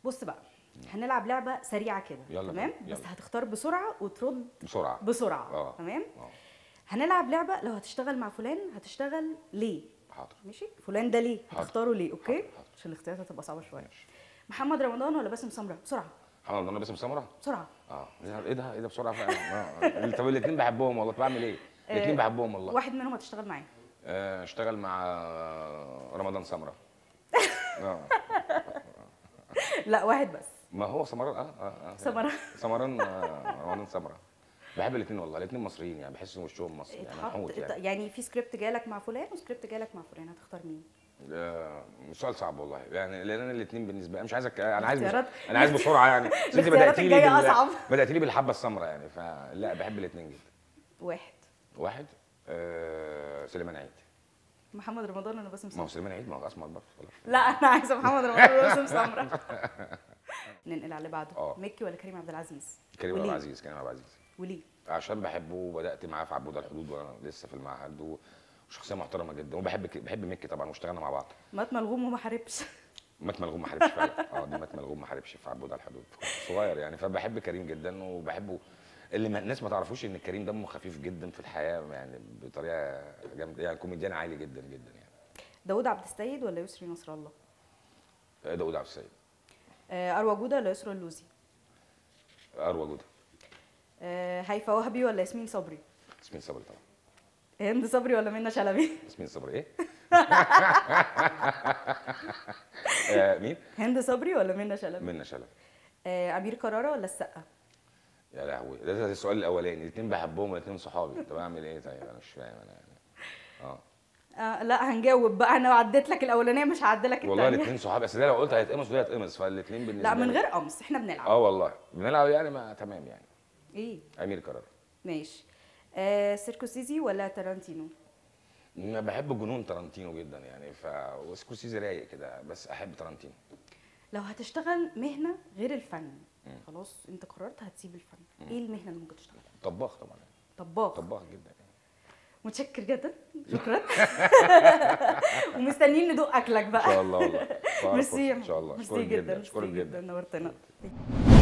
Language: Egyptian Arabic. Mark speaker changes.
Speaker 1: بص بقى هنلعب لعبه سريعه كده
Speaker 2: يلا
Speaker 1: تمام
Speaker 2: بينا،
Speaker 1: بس
Speaker 2: يلا.
Speaker 1: هتختار بسرعه وترد
Speaker 2: بسرعه
Speaker 1: بسرعه
Speaker 2: اه
Speaker 1: تمام
Speaker 2: اه
Speaker 1: هنلعب لعبه لو هتشتغل مع فلان هتشتغل ليه
Speaker 2: حاضر
Speaker 1: ماشي فلان ده ليه
Speaker 2: حاضر.
Speaker 1: هتختاره ليه اوكي
Speaker 2: حاضر، حاضر.
Speaker 1: عشان الاختيارات هتبقى صعبه شويه
Speaker 2: ماشي
Speaker 1: محمد رمضان ولا باسم سمره بسرعه
Speaker 2: محمد انا باسم سمره
Speaker 1: بسرعه
Speaker 2: اه ايه ده ايه ده بسرعه فعلا آه. طب الاثنين بحبهم والله طب اعمل ايه الاثنين بحبهم والله
Speaker 1: واحد منهم هتشتغل معاه
Speaker 2: آه، اشتغل مع آه، رمضان سمره اه
Speaker 1: لا واحد بس
Speaker 2: ما هو سمران اه اه, آه.
Speaker 1: سمران.
Speaker 2: سمران آه، رمضان سمره بحب الاثنين والله الاثنين مصريين يعني بحس ان وشهم مصري يعني
Speaker 1: اتحط
Speaker 2: محمود يعني
Speaker 1: يعني في سكريبت جالك مع فلان وسكريبت جالك مع فلان هتختار مين
Speaker 2: آه، سؤال صعب والله يعني لان انا الاثنين بالنسبه لي مش عايز أك... انا عايز بس...
Speaker 1: الاختيارات-
Speaker 2: انا عايز بسرعه يعني بس انت
Speaker 1: الاختيارات
Speaker 2: بدات لي
Speaker 1: الجاية أصعب.
Speaker 2: بدات لي بالحبه السمراء يعني فلا بحب الاثنين جدا
Speaker 1: واحد
Speaker 2: واحد آه... سليمان عيد
Speaker 1: محمد رمضان ولا باسم
Speaker 2: ما
Speaker 1: سمره
Speaker 2: هو سليمان عيد ما هو اسمر برضه خلاص
Speaker 1: لا انا عايزه محمد رمضان ولا باسم سمره ننقل على اللي بعده
Speaker 2: اه.
Speaker 1: مكي ولا كريم عبد العزيز
Speaker 2: كريم عبد
Speaker 1: وليه؟
Speaker 2: العزيز كريم عبد العزيز
Speaker 1: وليه
Speaker 2: عشان بحبه وبدات معاه في عبود الحدود وانا لسه في المعهد و- وشخصيه محترمه جدا وبحب ك- بحب مكي طبعا واشتغلنا مع بعض
Speaker 1: مات ملغوم وما حاربش
Speaker 2: مات ملغوم ما حاربش فعلا اه دي مات ملغوم ما حاربش في عبود الحدود كنت صغير يعني فبحب كريم جدا وبحبه اللي ما الناس ما تعرفوش ان كريم دمه خفيف جدا في الحياه يعني بطريقه جامده يعني كوميديان عالي جدا جدا يعني
Speaker 1: داوود عبد السيد ولا يسري نصر الله
Speaker 2: آه، داوود عبد السيد
Speaker 1: آه، اروى جوده ولا يسرا اللوزي
Speaker 2: اروى جوده
Speaker 1: آه، هيفاء وهبي ولا ياسمين صبري
Speaker 2: ياسمين صبري طبعا
Speaker 1: هند صبري ولا منى شلبي
Speaker 2: ياسمين صبري ايه؟ آه، مين؟
Speaker 1: هند صبري ولا منى شلبي
Speaker 2: منى شلبي
Speaker 1: آه، امير كرارة ولا السقا
Speaker 2: يا لهوي ده, ده السؤال الاولاني الاثنين بحبهم الاثنين صحابي طب اعمل ايه طيب انا مش فاهم انا يعني اه
Speaker 1: آه لا هنجاوب بقى انا عديت لك الاولانيه مش هعدلك
Speaker 2: والله
Speaker 1: الثانيه
Speaker 2: الاثنين صحابي بس ده لو قلت هيتقمص وده هيتقمص فالاثنين بالنسبه
Speaker 1: لا من
Speaker 2: لي-
Speaker 1: غير قمص احنا بنلعب
Speaker 2: اه والله بنلعب يعني ما تمام يعني
Speaker 1: ايه
Speaker 2: امير قرار
Speaker 1: ماشي آه سيركوسيزي ولا تارانتينو
Speaker 2: انا بحب جنون تارانتينو جدا يعني ف وسكورسيزي رايق كده بس احب تارانتينو
Speaker 1: لو هتشتغل مهنه غير الفن خلاص انت قررت هتسيب الفن ايه المهنه اللي ممكن تشتغلها
Speaker 2: طباخ طبعا
Speaker 1: طباخ
Speaker 2: طباخ جدا يعني
Speaker 1: متشكر جدا شكرا ومستنيين ندوق اكلك
Speaker 2: ان
Speaker 1: بقى
Speaker 2: شاء الله والله
Speaker 1: ميرسي
Speaker 2: ان شاء الله
Speaker 1: ميرسي
Speaker 2: اشكرك
Speaker 1: جدا
Speaker 2: جدا اشكرك
Speaker 1: ميرسي
Speaker 2: جدا
Speaker 1: نورتنا